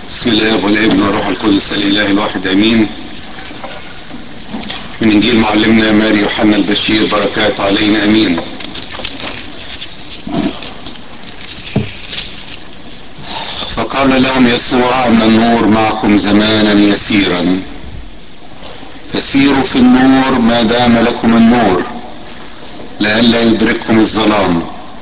بسم الله والابن والروح القدس الاله الواحد امين من انجيل معلمنا ماري يوحنا البشير بركات علينا امين فقال لهم يسوع ان النور معكم زمانا يسيرا فسيروا في النور ما دام لكم النور لئلا يدرككم الظلام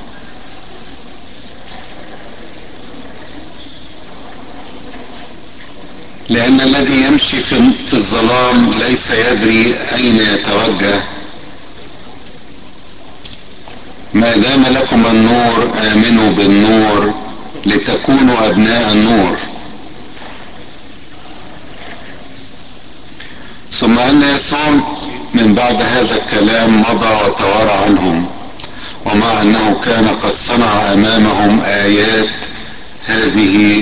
لأن الذي يمشي في, في الظلام ليس يدري أين يتوجه ما دام لكم النور آمنوا بالنور لتكونوا أبناء النور ثم أن يسوع من بعد هذا الكلام مضى وتوارى عنهم ومع أنه كان قد صنع أمامهم آيات هذه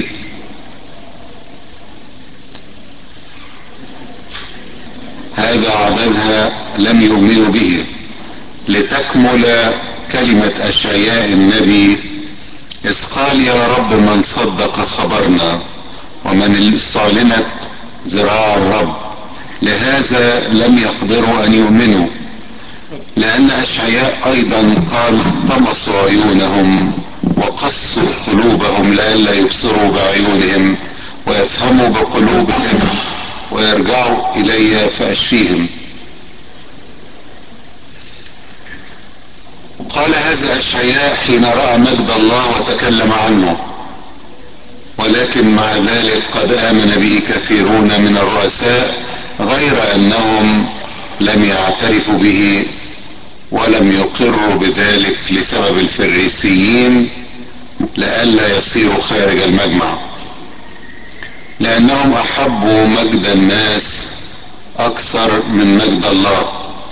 هذا عددها لم يؤمنوا به لتكمل كلمة أشعياء النبي إذ قال يا رب من صدق خبرنا ومن صالنت ذراع الرب لهذا لم يقدروا أن يؤمنوا لأن أشعياء أيضا قال طمسوا عيونهم وقصوا قلوبهم لئلا يبصروا بعيونهم ويفهموا بقلوبهم ويرجعوا إلي فأشفيهم قال هذا أشعياء حين رأى مجد الله وتكلم عنه ولكن مع ذلك قد آمن به كثيرون من الرؤساء غير أنهم لم يعترفوا به ولم يقروا بذلك لسبب الفريسيين لئلا يصيروا خارج المجمع لأنهم أحبوا مجد الناس أكثر من مجد الله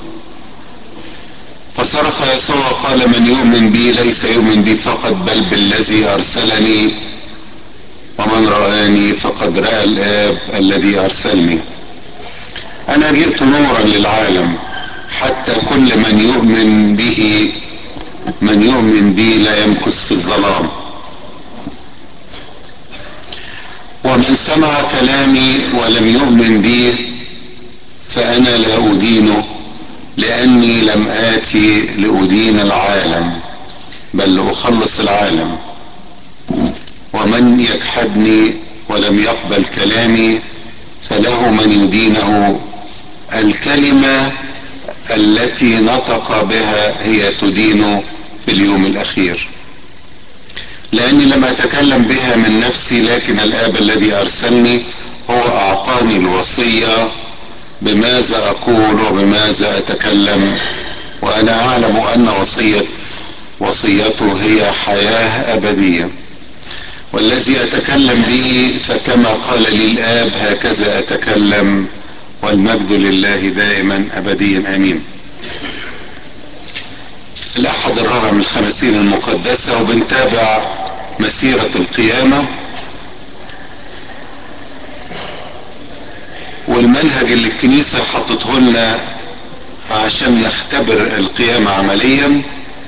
فصرخ يسوع قال من يؤمن بي ليس يؤمن بي فقط بل بالذي أرسلني ومن رآني فقد رأى الآب الذي أرسلني أنا جئت نورا للعالم حتى كل من يؤمن به من يؤمن بي لا يمكث في الظلام ومن سمع كلامي ولم يؤمن بي فأنا لا أدينه لأني لم آتي لأدين العالم بل لأخلص العالم ومن يجحدني ولم يقبل كلامي فله من يدينه الكلمة التي نطق بها هي تدين في اليوم الأخير لأني لم أتكلم بها من نفسي لكن الآب الذي أرسلني هو أعطاني الوصية بماذا أقول وبماذا أتكلم وأنا أعلم أن وصية وصيته هي حياة أبدية والذي أتكلم به فكما قال لي الآب هكذا أتكلم والمجد لله دائما أبديا آمين الأحد الرابع من الخمسين المقدسة وبنتابع مسيرة القيامة والمنهج اللي الكنيسة حطته لنا عشان نختبر القيامة عمليا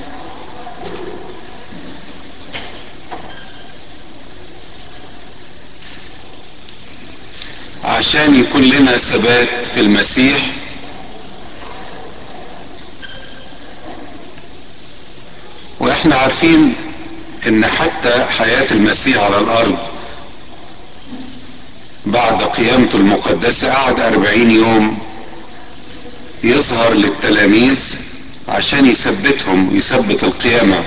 عشان يكون لنا ثبات في المسيح واحنا عارفين ان حتى حياة المسيح على الارض بعد قيامته المقدسة قعد أربعين يوم يظهر للتلاميذ عشان يثبتهم يثبت القيامة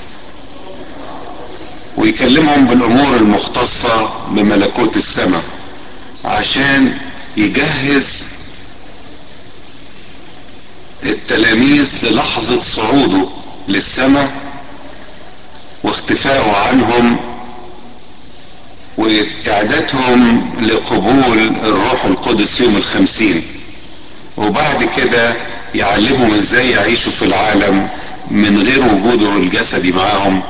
ويكلمهم بالأمور المختصة بملكوت السماء عشان يجهز التلاميذ للحظة صعوده للسماء واختفائه عنهم وإعدادهم لقبول الروح القدس يوم الخمسين وبعد كده يعلمهم ازاي يعيشوا في العالم من غير وجوده الجسدي معاهم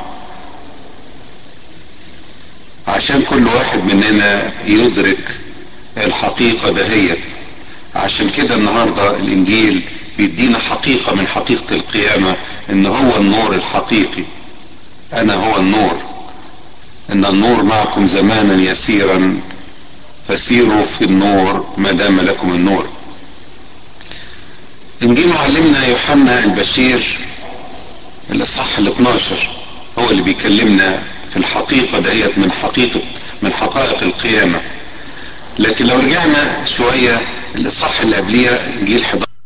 عشان كل واحد مننا يدرك الحقيقة دهيت عشان كده النهاردة الانجيل بيدينا حقيقة من حقيقة القيامة ان هو النور الحقيقي انا هو النور ان النور معكم زمانا يسيرا فسيروا في النور ما دام لكم النور انجيل معلمنا يوحنا البشير الاصحاح ال 12 هو اللي بيكلمنا في الحقيقه دهيت من حقيقه من حقائق القيامه لكن لو رجعنا شويه الاصحاح اللي قبليه انجيل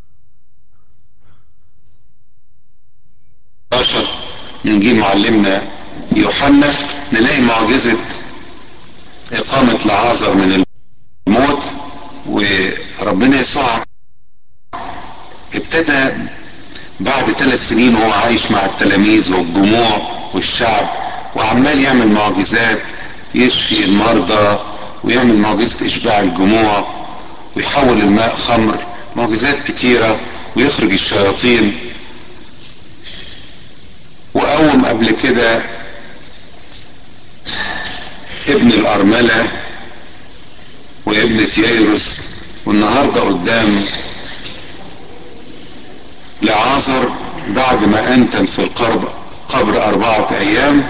11 من انجيل معلمنا يوحنا نلاقي معجزه اقامه لعازر من الموت وربنا يسوع ابتدى بعد ثلاث سنين وهو عايش مع التلاميذ والجموع والشعب وعمال يعمل معجزات يشفي المرضى ويعمل معجزة إشباع الجموع ويحول الماء خمر معجزات كتيرة ويخرج الشياطين وقوم قبل كده ابن الأرملة وابنة ييروس والنهاردة قدام لعازر بعد ما أنتن في القبر قبر أربعة أيام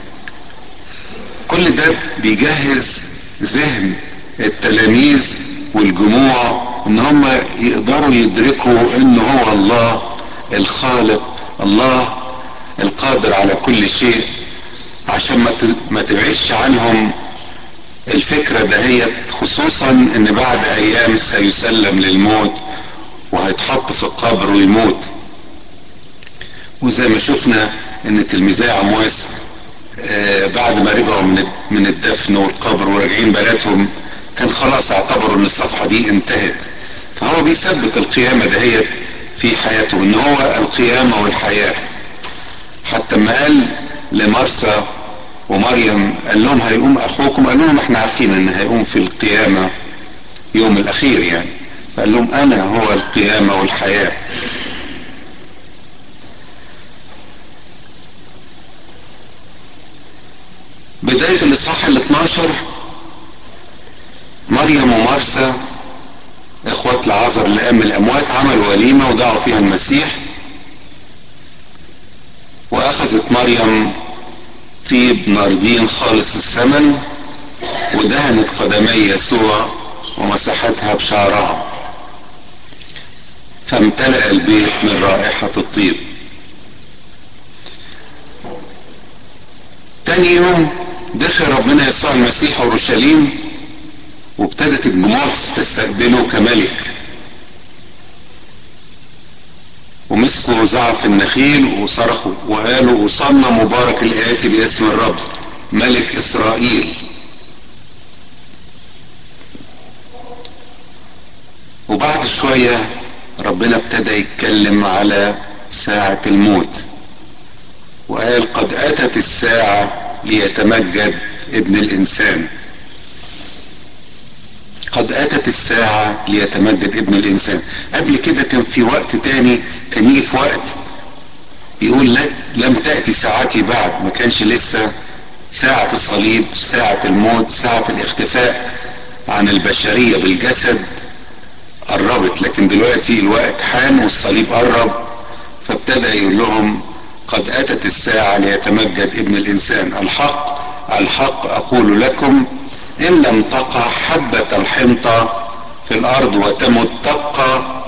كل ده بيجهز ذهن التلاميذ والجموع ان هم يقدروا يدركوا ان هو الله الخالق الله القادر على كل شيء عشان ما تبعدش عنهم الفكرة دهيت خصوصا ان بعد ايام سيسلم للموت وهيتحط في القبر ويموت وزي ما شفنا ان تلميذي عمواس آه بعد ما رجعوا من من الدفن والقبر وراجعين بلادهم كان خلاص اعتبروا ان الصفحه دي انتهت فهو بيثبت القيامه دهيت في حياتهم ان هو القيامه والحياه حتى ما قال لمرسى ومريم قال لهم هيقوم اخوكم قال لهم احنا عارفين ان هيقوم في القيامه يوم الاخير يعني فقال لهم انا هو القيامه والحياه بداية الإصحاح ال 12 مريم ومرسى إخوات لعازر اللي قام من الأموات عملوا وليمة ودعوا فيها المسيح وأخذت مريم طيب ناردين خالص الثمن ودهنت قدمي يسوع ومسحتها بشعرها فامتلأ البيت من رائحة الطيب تاني يوم دخل ربنا يسوع المسيح اورشليم وابتدت الجموع تستقبله كملك ومسكوا زعف النخيل وصرخوا وقالوا وصلنا مبارك الآتي باسم الرب ملك إسرائيل وبعد شوية ربنا ابتدى يتكلم على ساعة الموت وقال قد أتت الساعة ليتمجد ابن الإنسان قد أتت الساعة ليتمجد ابن الإنسان قبل كده كان في وقت تاني كان يجي في وقت يقول لا لم تأتي ساعتي بعد ما كانش لسه ساعة الصليب ساعة الموت ساعة الاختفاء عن البشرية بالجسد قربت لكن دلوقتي الوقت حان والصليب قرب فابتدى يقول لهم قد أتت الساعة ليتمجد ابن الإنسان الحق الحق أقول لكم إن لم تقع حبة الحنطة في الأرض وتمت تبقى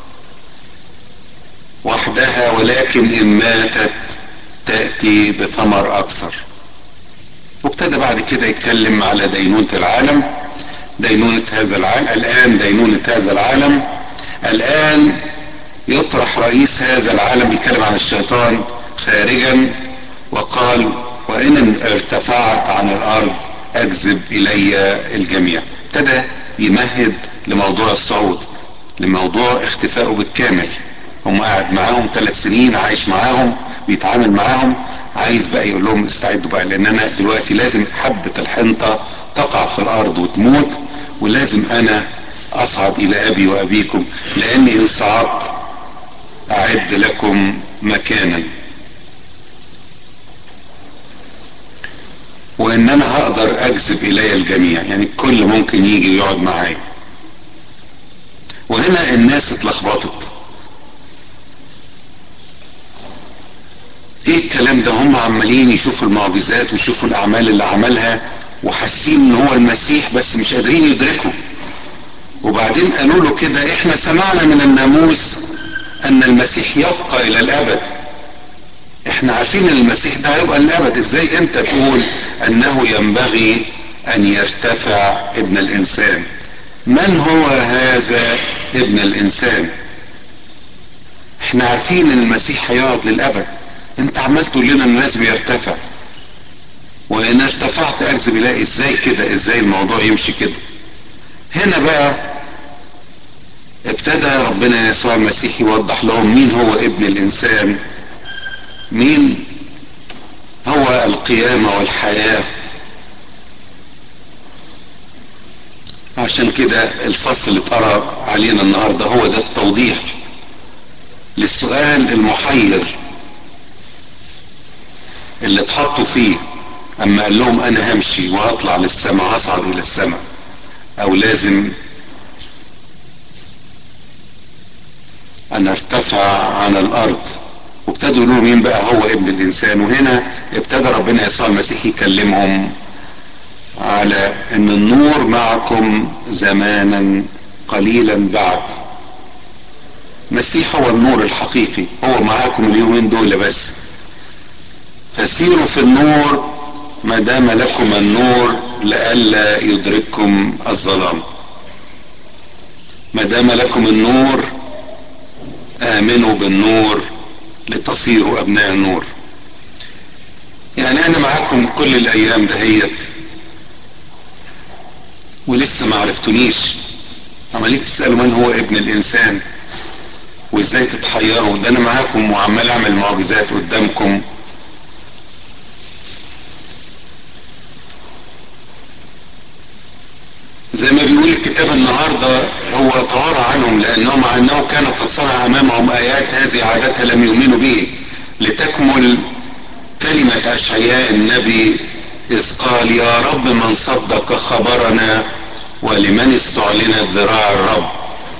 وحدها ولكن إن ماتت تأتي بثمر أكثر وابتدى بعد كده يتكلم على دينونة العالم دينونة هذا العالم الآن دينونة هذا العالم الآن يطرح رئيس هذا العالم بيتكلم عن الشيطان خارجا وقال وإن ارتفعت عن الأرض أجذب إلي الجميع ابتدى يمهد لموضوع الصعود لموضوع اختفائه بالكامل هم قاعد معاهم ثلاث سنين عايش معاهم بيتعامل معاهم عايز بقى يقول لهم استعدوا بقى لان انا دلوقتي لازم حبة الحنطة تقع في الارض وتموت ولازم انا اصعد الى ابي وابيكم لاني ان صعدت اعد لكم مكانا وان انا هقدر اجذب الي الجميع يعني الكل ممكن يجي ويقعد معايا وهنا الناس اتلخبطت ايه الكلام الكلام ده هم عمالين يشوفوا المعجزات ويشوفوا الاعمال اللي عملها وحاسين ان هو المسيح بس مش قادرين يدركوا وبعدين قالوا له كده احنا سمعنا من الناموس ان المسيح يبقى الى الابد احنا عارفين ان المسيح ده هيبقى للابد ازاي انت تقول انه ينبغي ان يرتفع ابن الانسان من هو هذا ابن الانسان احنا عارفين ان المسيح هيقعد للابد انت عمال تقول لنا الناس بيرتفع وان ارتفعت اكذب الاقي ازاي كده ازاي الموضوع يمشي كده هنا بقى ابتدى ربنا يسوع المسيح يوضح لهم مين هو ابن الانسان مين هو القيامة والحياة عشان كده الفصل اللي اتقرا علينا النهارده هو ده التوضيح للسؤال المحير اللي اتحطوا فيه اما قال لهم انا همشي وهطلع للسماء هصعد الى السماء او لازم ان ارتفع عن الارض وابتدوا يقولوا مين بقى هو ابن الانسان وهنا ابتدى ربنا يسوع المسيح يكلمهم على ان النور معكم زمانا قليلا بعد المسيح هو النور الحقيقي هو معاكم اليومين دول بس فسيروا في النور ما دام لكم النور لئلا يدرككم الظلام ما دام لكم النور امنوا بالنور لتصيروا ابناء النور يعني انا معاكم كل الايام دهيت ولسه ما عرفتونيش عمالين تسالوا من هو ابن الانسان وازاي تتحيروا ده انا معاكم وعمال اعمل معجزات قدامكم زي ما بيقول الكتاب النهارده هو توارى عنهم لانه مع انه كانت قد صنع امامهم ايات هذه عادتها لم يؤمنوا به لتكمل كلمة اشعياء النبي اذ قال يا رب من صدق خبرنا ولمن استعلنت ذراع الرب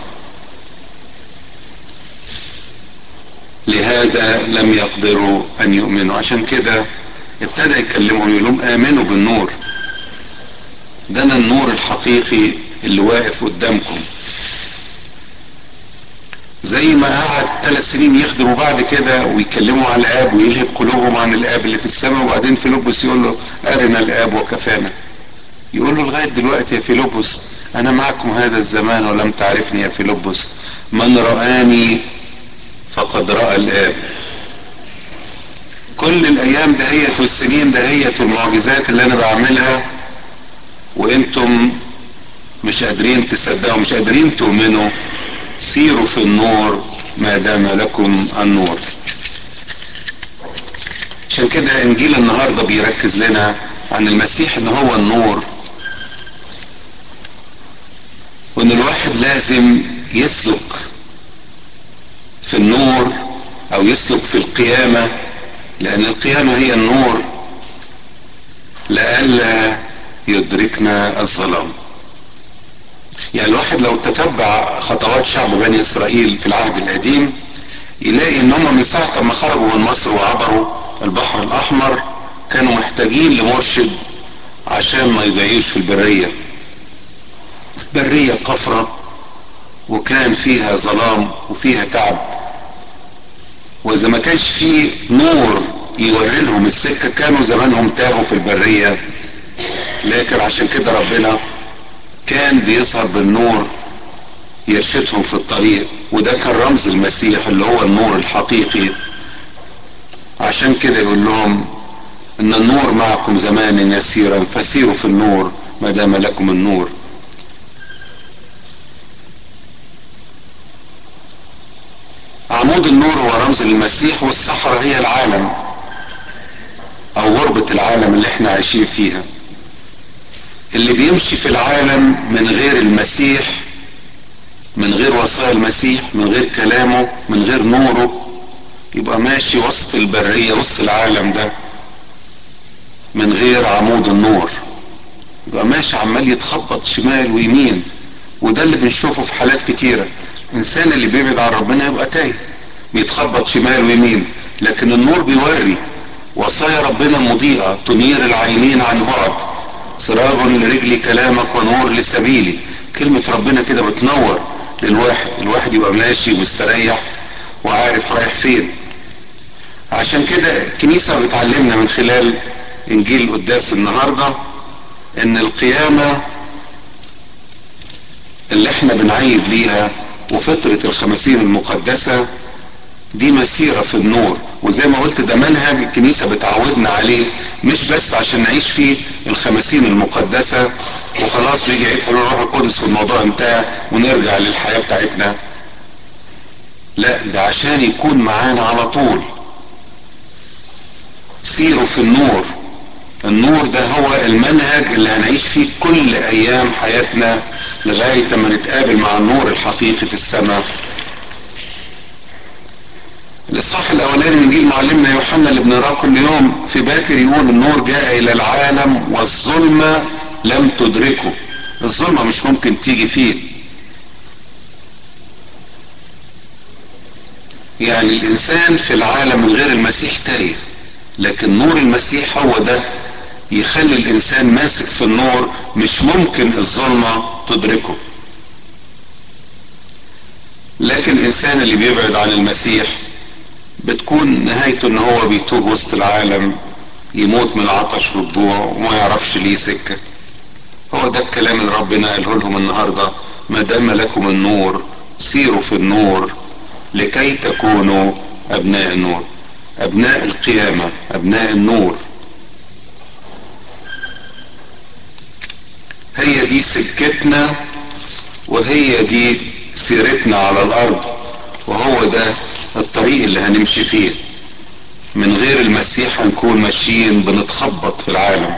لهذا لم يقدروا ان يؤمنوا عشان كده ابتدى يكلمهم يقول لهم امنوا بالنور ده انا النور الحقيقي اللي واقف قدامكم زي ما قعد ثلاث سنين يخدموا بعد كده ويكلموا عن الاب ويلهب قلوبهم عن الاب اللي في السماء وبعدين فيلبس يقول له ارنا الاب وكفانا يقول له لغايه دلوقتي يا فيلبس انا معكم هذا الزمان ولم تعرفني يا فيلبس من رآني فقد رأى الاب كل الايام دهيت والسنين دهيت والمعجزات اللي انا بعملها وانتم مش قادرين تصدقوا مش قادرين تؤمنوا سيروا في النور ما دام لكم النور عشان كده انجيل النهارده بيركز لنا عن المسيح ان هو النور وان الواحد لازم يسلك في النور او يسلك في القيامه لان القيامه هي النور لئلا يدركنا الظلام يعني الواحد لو تتبع خطوات شعب بني اسرائيل في العهد القديم يلاقي ان هم من ساعة ما خرجوا من مصر وعبروا البحر الاحمر كانوا محتاجين لمرشد عشان ما يضيعوش في البرية برية قفرة وكان فيها ظلام وفيها تعب واذا ما كانش فيه نور يوري لهم السكة كانوا زمانهم تاهوا في البرية لكن عشان كده ربنا كان بيظهر بالنور يرشدهم في الطريق وده كان رمز المسيح اللي هو النور الحقيقي عشان كده يقول لهم ان النور معكم زمانا يسيرا فسيروا في النور ما دام لكم النور عمود النور هو رمز المسيح والصحراء هي العالم او غربة العالم اللي احنا عايشين فيها اللي بيمشي في العالم من غير المسيح من غير وصايا المسيح من غير كلامه من غير نوره يبقى ماشي وسط البرية وسط العالم ده من غير عمود النور يبقى ماشي عمال يتخبط شمال ويمين وده اللي بنشوفه في حالات كتيرة الانسان اللي بيبعد عن ربنا يبقى تايه بيتخبط شمال ويمين لكن النور بيوري وصايا ربنا مضيئة تنير العينين عن بعد سراج لرجلي كلامك ونور لسبيلي كلمة ربنا كده بتنور للواحد الواحد يبقى ماشي مستريح وعارف رايح فين عشان كده الكنيسة بتعلمنا من خلال انجيل القداس النهاردة ان القيامة اللي احنا بنعيد ليها وفترة الخمسين المقدسة دي مسيرة في النور وزي ما قلت ده منهج الكنيسة بتعودنا عليه مش بس عشان نعيش فيه الخمسين المقدسة وخلاص ويجي عيد حلول الروح القدس والموضوع انتهى ونرجع للحياة بتاعتنا لا ده عشان يكون معانا على طول سيروا في النور النور ده هو المنهج اللي هنعيش فيه كل ايام حياتنا لغاية ما نتقابل مع النور الحقيقي في السماء الاصحاح الاولاني من انجيل معلمنا يوحنا اللي بنقراه كل يوم في باكر يقول النور جاء الى العالم والظلمة لم تدركه الظلمة مش ممكن تيجي فيه يعني الانسان في العالم من غير المسيح تايه لكن نور المسيح هو ده يخلي الانسان ماسك في النور مش ممكن الظلمة تدركه لكن الانسان اللي بيبعد عن المسيح بتكون نهايته ان هو بيتوه وسط العالم يموت من العطش والجوع وما يعرفش ليه سكة هو ده الكلام اللي ربنا قاله لهم النهاردة ما دام لكم النور سيروا في النور لكي تكونوا ابناء النور ابناء القيامة ابناء النور هي دي سكتنا وهي دي سيرتنا على الارض وهو ده الطريق اللي هنمشي فيه من غير المسيح هنكون ماشيين بنتخبط في العالم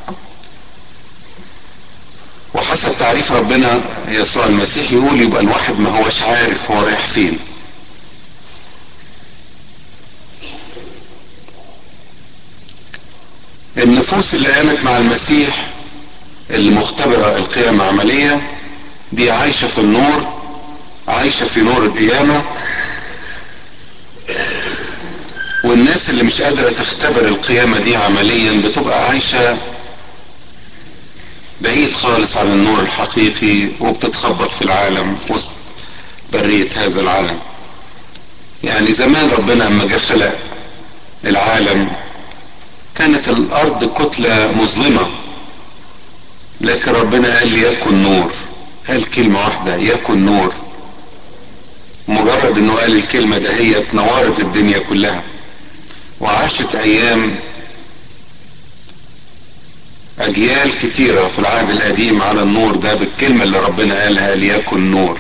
وحسب تعريف ربنا يسوع المسيح يقول يبقى الواحد ما هوش عارف هو رايح فين النفوس اللي قامت مع المسيح اللي مختبرة القيامة عملية دي عايشة في النور عايشة في نور القيامة والناس اللي مش قادرة تختبر القيامة دي عمليا بتبقى عايشة بعيد خالص عن النور الحقيقي وبتتخبط في العالم وسط برية هذا العالم يعني زمان ربنا لما جه خلق العالم كانت الارض كتلة مظلمة لكن ربنا قال ليكن نور قال كلمة واحدة يكن نور مجرد انه قال الكلمة ده هي نورت الدنيا كلها وعاشت ايام اجيال كتيرة في العهد القديم على النور ده بالكلمة اللي ربنا قالها ليكن نور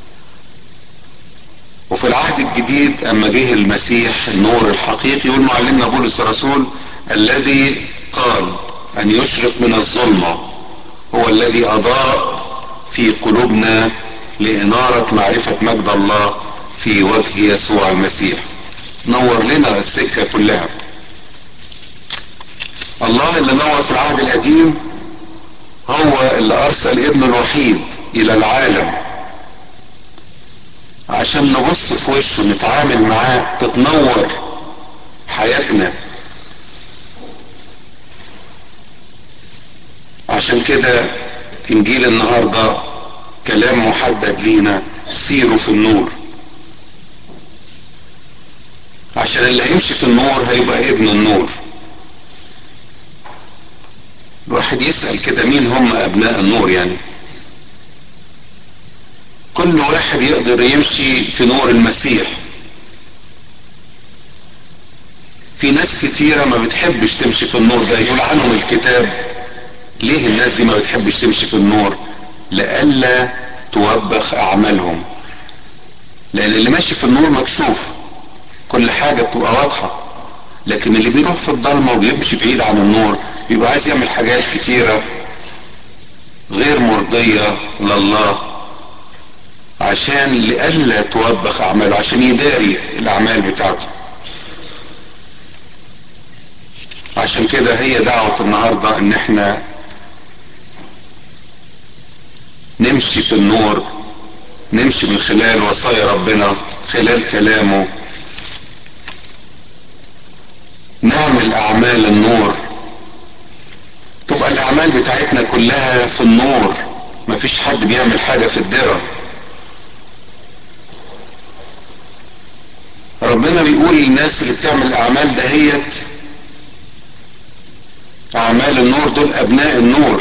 وفي العهد الجديد اما جه المسيح النور الحقيقي يقول معلمنا بولس الرسول الذي قال ان يشرق من الظلمة هو الذي اضاء في قلوبنا لانارة معرفة مجد الله في وجه يسوع المسيح نور لنا السكة كلها الله اللي نور في العهد القديم هو اللي ارسل ابنه الوحيد الى العالم عشان نبص في وشه نتعامل معاه تتنور حياتنا عشان كده انجيل النهارده كلام محدد لينا سيروا في النور عشان اللي هيمشي في النور هيبقى ابن النور الواحد يسأل كده مين هم ابناء النور يعني كل واحد يقدر يمشي في نور المسيح في ناس كتيرة ما بتحبش تمشي في النور ده يقول عنهم الكتاب ليه الناس دي ما بتحبش تمشي في النور لئلا توبخ اعمالهم لان اللي ماشي في النور مكشوف كل حاجة بتبقى واضحة لكن اللي بيروح في الضلمة وبيمشي بعيد عن النور بيبقى عايز يعمل حاجات كتيرة غير مرضية لله عشان لئلا توبخ اعماله عشان يداري الاعمال بتاعته عشان كده هي دعوة النهاردة ان احنا نمشي في النور نمشي من خلال وصايا ربنا خلال كلامه نعمل بتعمل اعمال النور تبقى الاعمال بتاعتنا كلها في النور مفيش حد بيعمل حاجة في الدرة ربنا بيقول للناس اللي بتعمل اعمال دهيت اعمال النور دول ابناء النور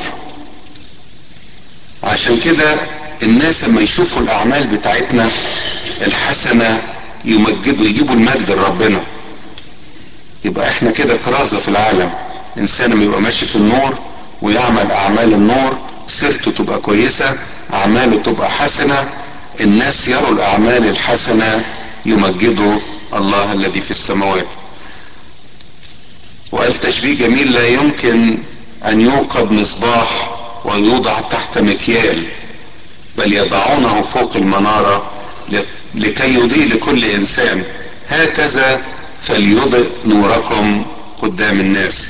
عشان كده الناس لما يشوفوا الاعمال بتاعتنا الحسنة يمجدوا يجيبوا المجد لربنا يبقى احنا كده كرازة في العالم انسان لما يبقى ماشي في النور ويعمل اعمال النور سيرته تبقى كويسة اعماله تبقى حسنة الناس يروا الاعمال الحسنة يمجدوا الله الذي في السماوات وقال تشبيه جميل لا يمكن ان يوقد مصباح ويوضع تحت مكيال بل يضعونه فوق المنارة لكي يضيء لكل انسان هكذا فليضئ نوركم قدام الناس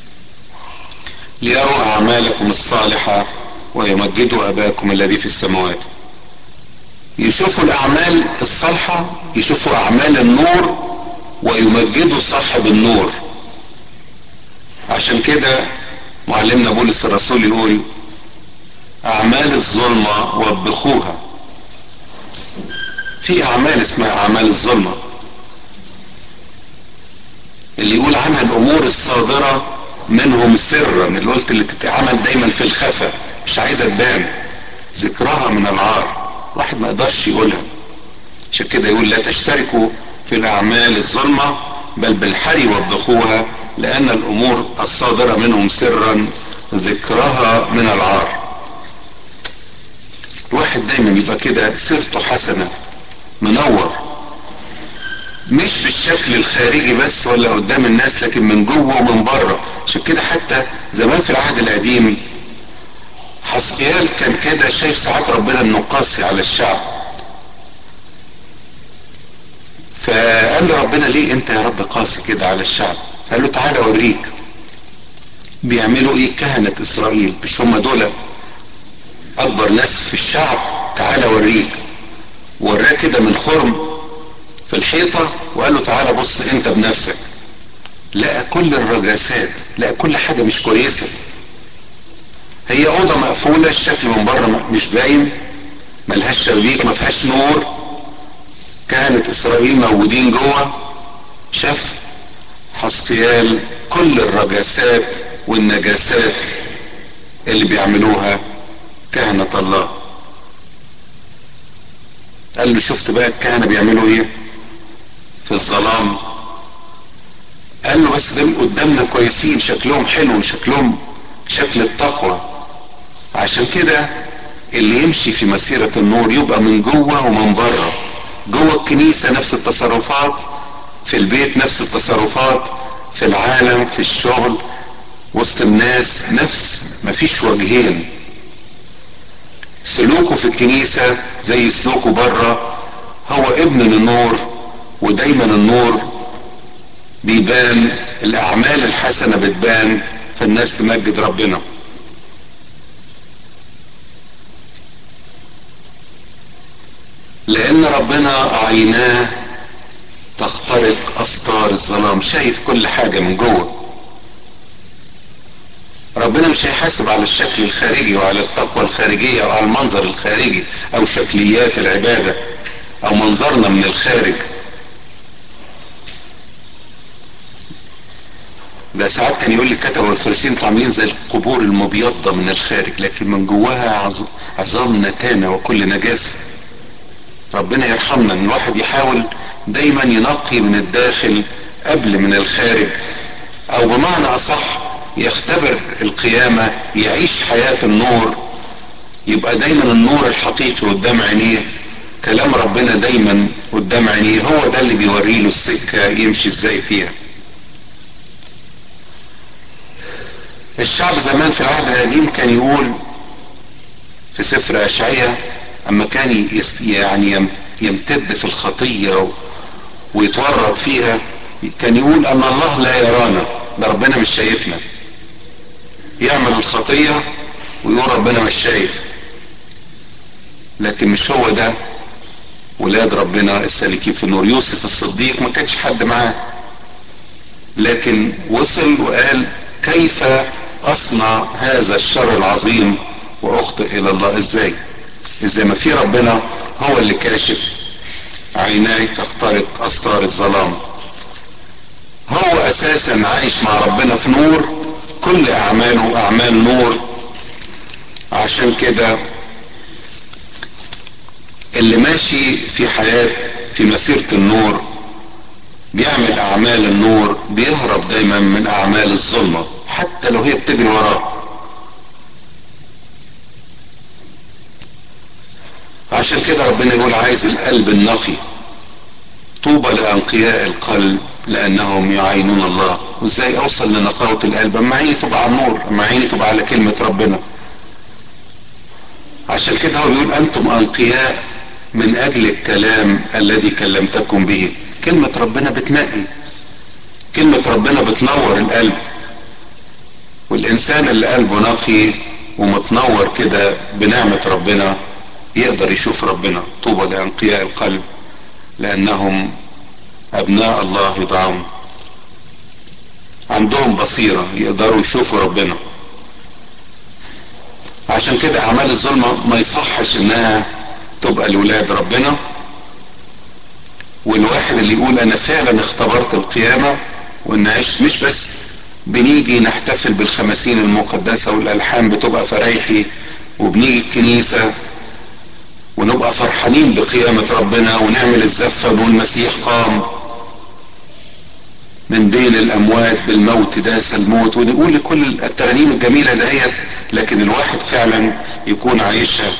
ليروا اعمالكم الصالحة ويمجدوا اباكم الذي في السماوات يشوفوا الاعمال الصالحة يشوفوا اعمال النور ويمجدوا صاحب النور عشان كده معلمنا بولس الرسول يقول اعمال الظلمة وبخوها في اعمال اسمها اعمال الظلمة اللي يقول عنها الامور الصادرة منهم سرا اللي قلت اللي تتعمل دايما في الخفا مش عايزة تبان ذكرها من العار واحد ما يقدرش يقولها عشان كده يقول لا تشتركوا في الاعمال الظلمة بل بالحري وبخوها لان الامور الصادرة منهم سرا ذكرها من العار الواحد دايما يبقى كده سيرته حسنة منور مش في الشكل الخارجي بس ولا قدام الناس لكن من جوه ومن بره عشان كده حتى زمان في العهد القديم حسيال كان كده شايف ساعات ربنا انه قاسي على الشعب فقال له ربنا ليه انت يا رب قاسي كده على الشعب قال له تعالى اوريك بيعملوا ايه كهنة اسرائيل مش هم دول اكبر ناس في الشعب تعالى اوريك وراه كده من خرم في الحيطة وقال له تعالى بص انت بنفسك لقى كل الرجاسات لقى كل حاجة مش كويسة هي اوضة مقفولة الشكل من بره مش باين ملهاش شبابيك ما فيهاش نور كانت اسرائيل موجودين جوه شاف حصيال كل الرجاسات والنجاسات اللي بيعملوها كهنة الله قال له شفت بقى الكهنة بيعملوا ايه في الظلام قال له بس دول قدامنا كويسين شكلهم حلو وشكلهم شكل التقوى عشان كده اللي يمشي في مسيرة النور يبقى من جوه ومن بره جوه الكنيسة نفس التصرفات في البيت نفس التصرفات في العالم في الشغل وسط الناس نفس مفيش وجهين سلوكه في الكنيسة زي سلوكه بره هو ابن للنور ودايما النور بيبان الاعمال الحسنة بتبان فالناس تمجد ربنا لان ربنا عيناه تخترق استار الظلام شايف كل حاجة من جوه ربنا مش هيحاسب على الشكل الخارجي وعلى التقوى الخارجية او على المنظر الخارجي او شكليات العبادة او منظرنا من الخارج ده ساعات كان يقول لي الكتبة والفارسيين انتوا عاملين زي القبور المبيضة من الخارج لكن من جواها عظام نتانة وكل نجاسة ربنا يرحمنا ان الواحد يحاول دايما ينقي من الداخل قبل من الخارج او بمعنى اصح يختبر القيامة يعيش حياة النور يبقى دايما النور الحقيقي قدام عينيه كلام ربنا دايما قدام عينيه هو ده اللي بيوري له السكة يمشي ازاي فيها الشعب زمان في العهد القديم كان يقول في سفر اشعياء اما كان يعني يمتد في الخطية ويتورط فيها كان يقول ان الله لا يرانا ده ربنا مش شايفنا يعمل الخطية ويقول ربنا مش شايف لكن مش هو ده ولاد ربنا السالكين في النور يوسف الصديق ما كانش حد معاه لكن وصل وقال كيف اصنع هذا الشر العظيم واخطئ الى الله ازاي ازاي ما في ربنا هو اللي كاشف عيناي تخترق استار الظلام هو اساسا عايش مع ربنا في نور كل اعماله اعمال نور عشان كده اللي ماشي في حياة في مسيرة النور بيعمل اعمال النور بيهرب دايما من اعمال الظلمة حتى لو هي بتجري وراه عشان كده ربنا يقول عايز القلب النقي طوبى لانقياء القلب لانهم يعينون الله وازاي اوصل لنقاوة القلب اما عيني تبقى على النور اما عيني تبقى على كلمة ربنا عشان كده هو بيقول انتم انقياء من اجل الكلام الذي كلمتكم به كلمة ربنا بتنقي كلمة ربنا بتنور القلب والانسان اللي قلبه نقي ومتنور كده بنعمة ربنا يقدر يشوف ربنا طوبى لانقياء القلب لانهم ابناء الله يدعون عندهم بصيرة يقدروا يشوفوا ربنا عشان كده اعمال الظلمة ما يصحش انها تبقى لولاد ربنا والواحد اللي يقول انا فعلا اختبرت القيامة وان عشت مش بس بنيجي نحتفل بالخمسين المقدسة والالحان بتبقى فرايحي وبنيجي الكنيسة ونبقى فرحانين بقيامة ربنا ونعمل الزفة ونقول المسيح قام من بين الاموات بالموت داس الموت ونقول كل الترانيم الجميلة دهيت لكن الواحد فعلا يكون عايشها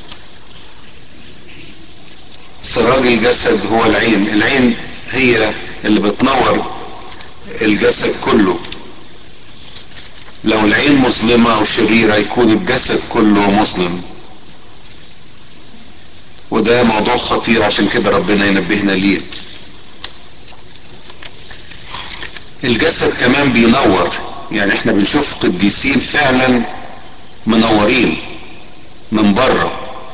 سراج الجسد هو العين العين هي اللي بتنور الجسد كله لو العين مظلمة او شريرة يكون الجسد كله مظلم وده موضوع خطير عشان كده ربنا ينبهنا ليه الجسد كمان بينور يعني احنا بنشوف قديسين فعلا منورين من بره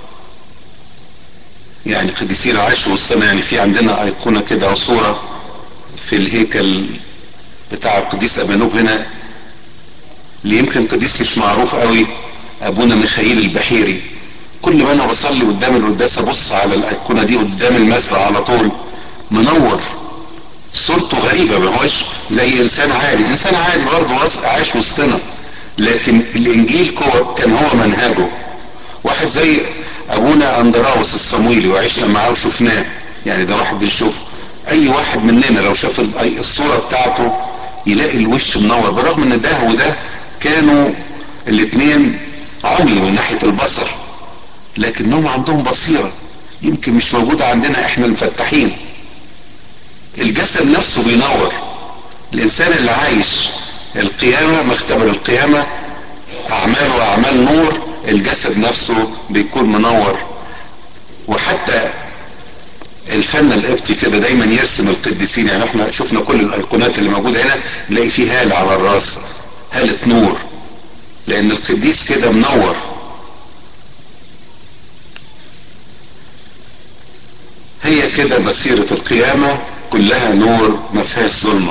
يعني قديسين عاشوا وسطنا يعني في عندنا ايقونه كده وصوره في الهيكل بتاع القديس ابانوب هنا اللي يمكن قديس مش معروف قوي ابونا ميخائيل البحيري كل ما انا بصلي قدام القداس ابص على الايقونه دي قدام المسبح على طول منور صورته غريبة ما هوش زي انسان عادي انسان عادي برضه عايش وسطنا لكن الانجيل كان هو منهجه واحد زي ابونا اندراوس الصمويلي وعشنا معاه وشفناه يعني ده واحد بنشوف اي واحد مننا لو شاف الصورة بتاعته يلاقي الوش منور بالرغم ان ده وده كانوا الاثنين عمي من ناحية البصر لكنهم عندهم بصيرة يمكن مش موجودة عندنا احنا المفتحين الجسد نفسه بينور الانسان اللي عايش القيامة مختبر القيامة اعماله اعمال نور الجسد نفسه بيكون منور وحتى الفن القبطي كده دايما يرسم القديسين يعني احنا شفنا كل الايقونات اللي موجودة هنا نلاقي فيه هالة على الراس هالة نور لان القديس كده منور هي كده مسيرة القيامة كلها نور ما فيهاش ظلمه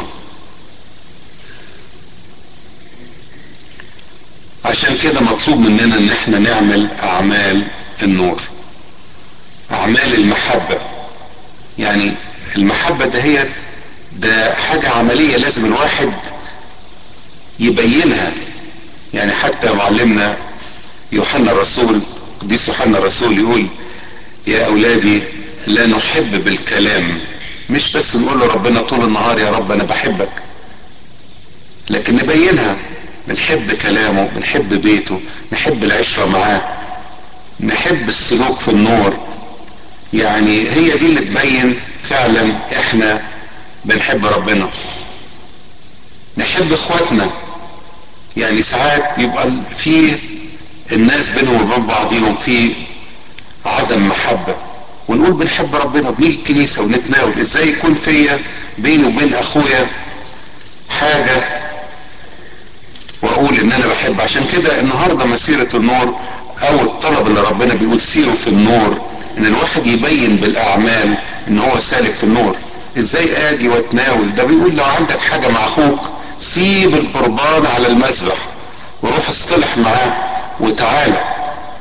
عشان كده مطلوب مننا ان احنا نعمل اعمال النور اعمال المحبة يعني المحبة ده هي ده حاجة عملية لازم الواحد يبينها يعني حتى معلمنا يوحنا الرسول قديس يوحنا الرسول يقول يا اولادي لا نحب بالكلام مش بس نقول لربنا طول النهار يا رب انا بحبك لكن نبينها بنحب كلامه بنحب بيته نحب العشرة معاه نحب السلوك في النور يعني هي دي اللي تبين فعلا احنا بنحب ربنا نحب اخواتنا يعني ساعات يبقى في الناس بينهم وبين بعضهم في عدم محبة ونقول بنحب ربنا بنيجي الكنيسة ونتناول ازاي يكون فيا بيني وبين اخويا حاجة واقول ان انا بحب عشان كده النهاردة مسيرة النور او الطلب اللي ربنا بيقول سيروا في النور ان الواحد يبين بالاعمال ان هو سالك في النور ازاي اجي واتناول ده بيقول لو عندك حاجة مع اخوك سيب القربان على المذبح وروح اصطلح معاه وتعالى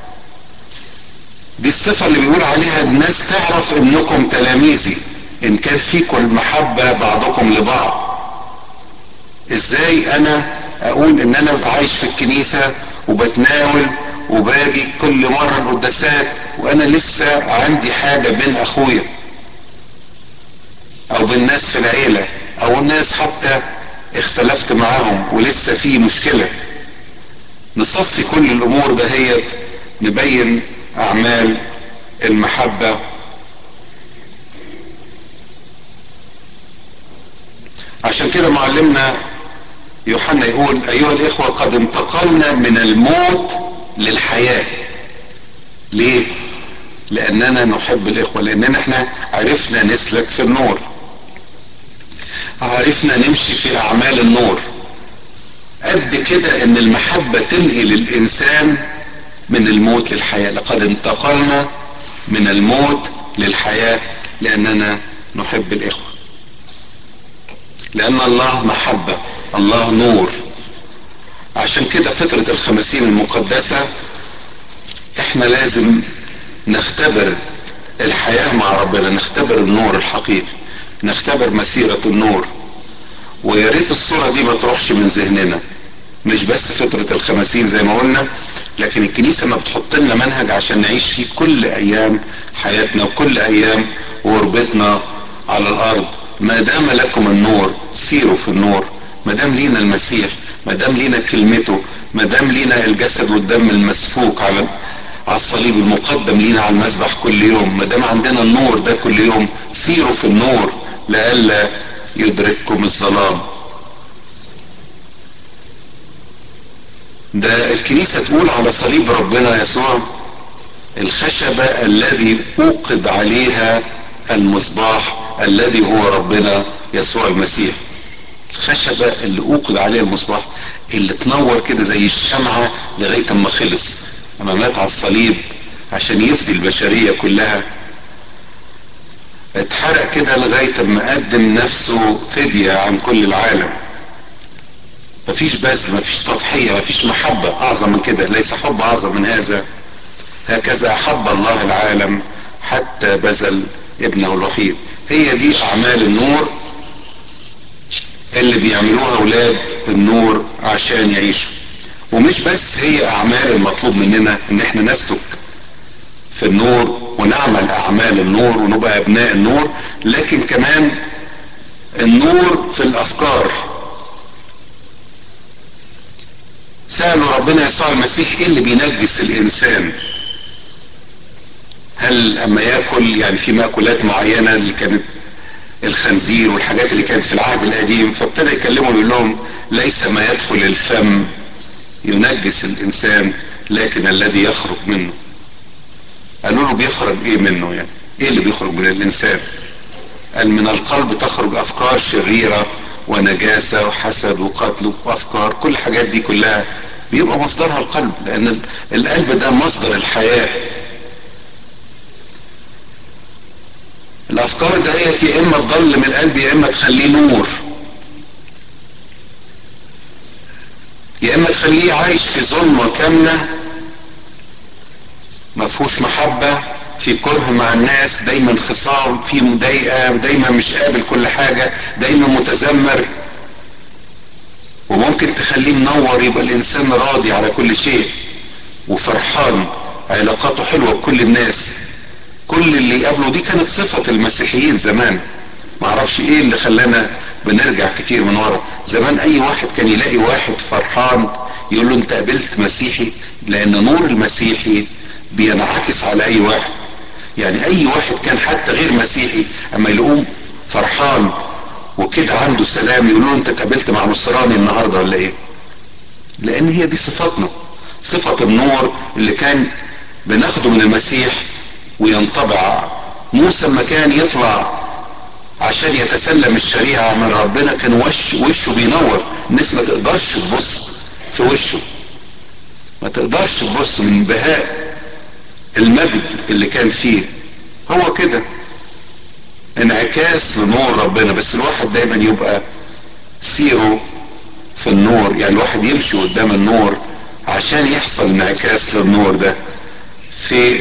دي الصفة اللي بيقول عليها الناس تعرف انكم تلاميذي ان كان فيكم المحبة بعضكم لبعض ازاي انا اقول ان انا عايش في الكنيسة وبتناول وباجي كل مرة القداسات وانا لسه عندي حاجة بين اخويا او بالناس في العيلة او الناس حتى اختلفت معاهم ولسه في مشكلة نصفي كل الامور دهيت نبين اعمال المحبة عشان كده معلمنا يوحنا يقول ايها الاخوة قد انتقلنا من الموت للحياة ليه لاننا نحب الاخوة لاننا احنا عرفنا نسلك في النور عرفنا نمشي في اعمال النور قد كده ان المحبة تنقل الانسان من الموت للحياة لقد انتقلنا من الموت للحياة لاننا نحب الاخوة لان الله محبة الله نور عشان كده فترة الخمسين المقدسة احنا لازم نختبر الحياة مع ربنا نختبر النور الحقيقي نختبر مسيرة النور ويا ريت الصورة دي ما تروحش من ذهننا مش بس فترة الخمسين زي ما قلنا لكن الكنيسة ما بتحط لنا منهج عشان نعيش فيه كل ايام حياتنا وكل ايام غربتنا على الارض ما دام لكم النور سيروا في النور ما دام لينا المسيح ما دام لينا كلمته ما دام لينا الجسد والدم المسفوك على على الصليب المقدم لينا على المذبح كل يوم ما دام عندنا النور ده كل يوم سيروا في النور لئلا يدرككم الظلام ده الكنيسة تقول على صليب ربنا يسوع الخشبة الذي اوقد عليها المصباح الذي هو ربنا يسوع المسيح الخشبة اللي اوقد عليها المصباح اللي تنور كده زي الشمعة لغاية اما خلص اما مات على الصليب عشان يفدي البشرية كلها اتحرق كده لغاية اما قدم نفسه فدية عن كل العالم مفيش بذل مفيش تضحية مفيش محبة اعظم من كده ليس حب اعظم من هذا هكذا احب الله العالم حتى بذل ابنه الوحيد هي دي اعمال النور اللي بيعملوها اولاد النور عشان يعيشوا ومش بس هي اعمال المطلوب مننا ان احنا نسلك في النور ونعمل اعمال النور ونبقى ابناء النور لكن كمان النور في الافكار سألوا ربنا يسوع المسيح ايه اللي بينجس الانسان هل اما ياكل يعني في مأكولات معينة اللي كانت الخنزير والحاجات اللي كانت في العهد القديم فابتدى يكلمهم يقول لهم ليس ما يدخل الفم ينجس الانسان لكن الذي يخرج منه قالوا له بيخرج ايه منه يعني ايه اللي بيخرج من الانسان قال من القلب تخرج افكار شريرة ونجاسة وحسد وقتل وافكار كل الحاجات دي كلها بيبقى مصدرها القلب لان القلب ده مصدر الحياة الافكار دهيت يا اما تضلم القلب يا اما تخليه نور يا اما تخليه عايش في ظلمة كاملة ما فيهوش محبة في كره مع الناس دايما خصام في مضايقة دايما مش قابل كل حاجة دايما متذمر وممكن تخليه منور يبقى الانسان راضي على كل شيء وفرحان علاقاته حلوة بكل الناس كل اللي يقابله دي كانت صفة المسيحيين زمان معرفش ايه اللي خلانا بنرجع كتير من ورا زمان اي واحد كان يلاقي واحد فرحان يقول له انت قابلت مسيحي لان نور المسيحي بينعكس على اي واحد يعني اي واحد كان حتى غير مسيحي اما يلاقوه فرحان وكده عنده سلام يقولوا له انت اتقابلت مع نصراني النهارده ولا ايه لان هي دي صفاتنا صفة النور اللي كان بناخده من المسيح وينطبع موسى لما كان يطلع عشان يتسلم الشريعة من ربنا كان وش وشه بينور الناس ما تقدرش تبص في وشه ما تقدرش تبص من بهاء المجد اللي كان فيه هو كده انعكاس لنور ربنا بس الواحد دايما يبقى سيره في النور يعني الواحد يمشي قدام النور عشان يحصل انعكاس للنور ده في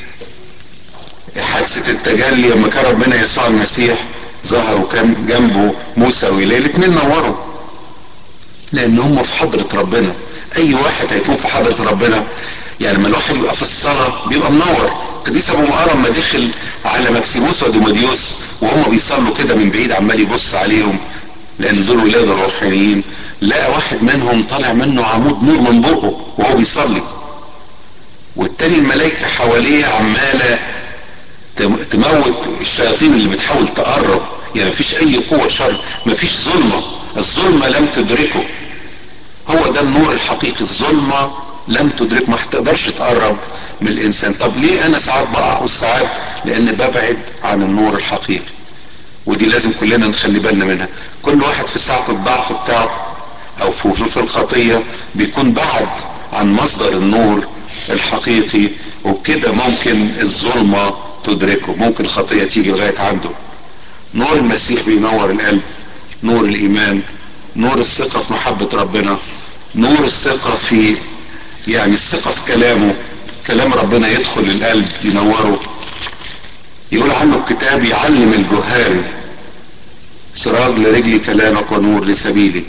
حادثة التجلي لما كان ربنا يسوع المسيح ظهر وكان جنبه موسى وإيليا الاتنين نوروا لأن هم في حضرة ربنا أي واحد هيكون في حضرة ربنا يعني لما الواحد يبقى في الصلاة بيبقى منور قديس أبو مقرم ما دخل على مكسيموس وديموديوس وهم بيصلوا كده من بعيد عمال يبص عليهم لأن دول ولاد الروحانيين لقى واحد منهم طالع منه عمود نور من بقه وهو بيصلي والتاني الملائكة حواليه عمالة تموت الشياطين اللي بتحاول تقرب يعني مفيش اي قوة شر مفيش ظلمة الظلمة لم تدركه هو ده النور الحقيقي الظلمة لم تدرك ما تقدرش تقرب من الانسان طب ليه انا ساعات بقع والساعات لان ببعد عن النور الحقيقي ودي لازم كلنا نخلي بالنا منها كل واحد في ساعة الضعف بتاعه او في الخطية بيكون بعد عن مصدر النور الحقيقي وبكده ممكن الظلمة تدركه ممكن الخطية تيجي لغاية عنده نور المسيح بينور القلب نور الايمان نور الثقة في محبة ربنا نور الثقة في يعني الثقة في كلامه كلام ربنا يدخل القلب ينوره يقول عنه الكتاب يعلم الجهال سراج لرجلي كلامك ونور لسبيلي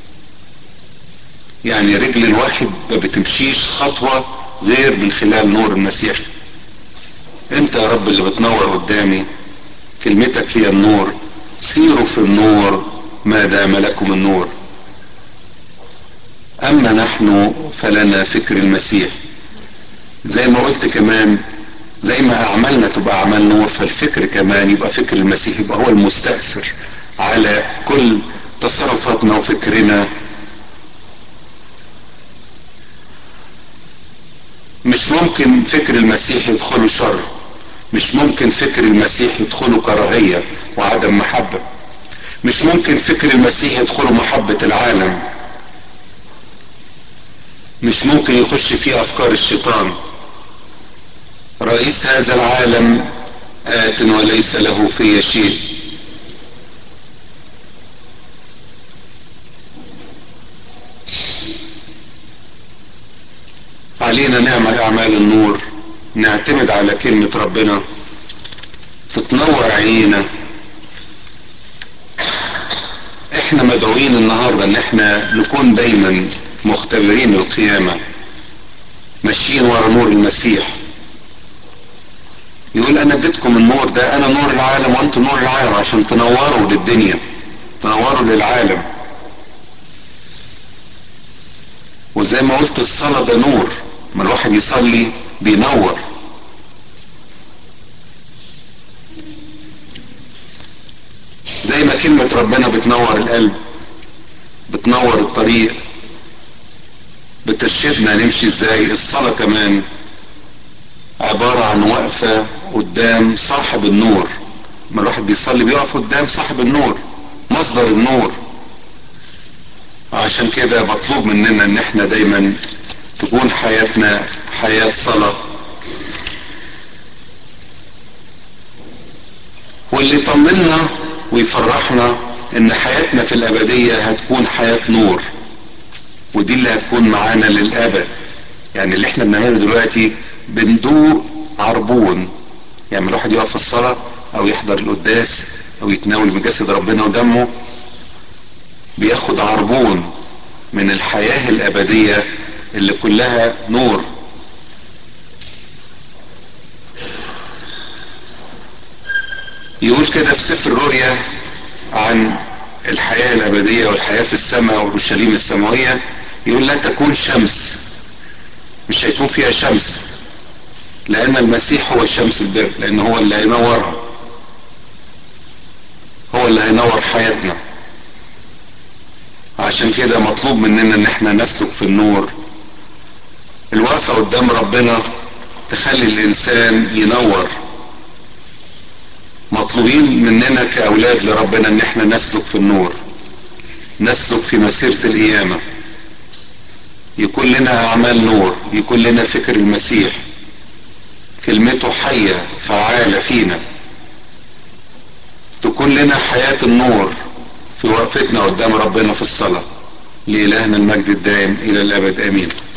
يعني رجل الواحد ما بتمشيش خطوة غير من خلال نور المسيح انت يا رب اللي بتنور قدامي كلمتك هي النور سيروا في النور ما دام لكم النور اما نحن فلنا فكر المسيح زي ما قلت كمان زي ما اعمالنا تبقى اعمال نور فالفكر كمان يبقى فكر المسيح يبقى هو المستأثر على كل تصرفاتنا وفكرنا مش ممكن فكر المسيح يدخله شر مش ممكن فكر المسيح يدخله كراهية وعدم محبة مش ممكن فكر المسيح يدخله محبة العالم مش ممكن يخش فيه افكار الشيطان رئيس هذا العالم آت وليس له في شيء علينا نعمل اعمال النور نعتمد على كلمة ربنا تتنور عينينا احنا مدعوين النهاردة ان احنا نكون دايما مختبرين القيامة ماشيين ورا نور المسيح يقول انا اديتكم النور ده انا نور العالم وانتم نور العالم عشان تنوروا للدنيا تنوروا للعالم وزي ما قلت الصلاة ده نور ما الواحد يصلي بينور زي ما كلمة ربنا بتنور القلب بتنور الطريق بترشدنا نمشي ازاي الصلاة كمان عبارة عن وقفة قدام صاحب النور ما الواحد بيصلي بيقف قدام صاحب النور مصدر النور عشان كده مطلوب مننا ان احنا دايما تكون حياتنا حياة صلاة واللي يطمنا ويفرحنا ان حياتنا في الابدية هتكون حياة نور ودي اللي هتكون معانا للابد يعني اللي احنا بنعمله دلوقتي بندوق عربون يعني الواحد يقف في الصلاة او يحضر القداس او يتناول من جسد ربنا ودمه بياخد عربون من الحياة الابدية اللي كلها نور يقول كده في سفر الرؤيا عن الحياة الأبدية والحياة في السماء وأورشليم السماوية يقول لا تكون شمس مش هيكون فيها شمس لأن المسيح هو شمس البر لأن هو اللي هينورها هو اللي هينور حياتنا عشان كده مطلوب مننا ان احنا نسلك في النور الوقفة قدام ربنا تخلي الانسان ينور مطلوبين مننا كأولاد لربنا ان احنا نسلك في النور نسلك في مسيرة القيامة يكون لنا اعمال نور يكون لنا فكر المسيح كلمته حية فعالة فينا تكون لنا حياة النور في وقفتنا قدام ربنا في الصلاة لإلهنا المجد الدائم إلى الأبد آمين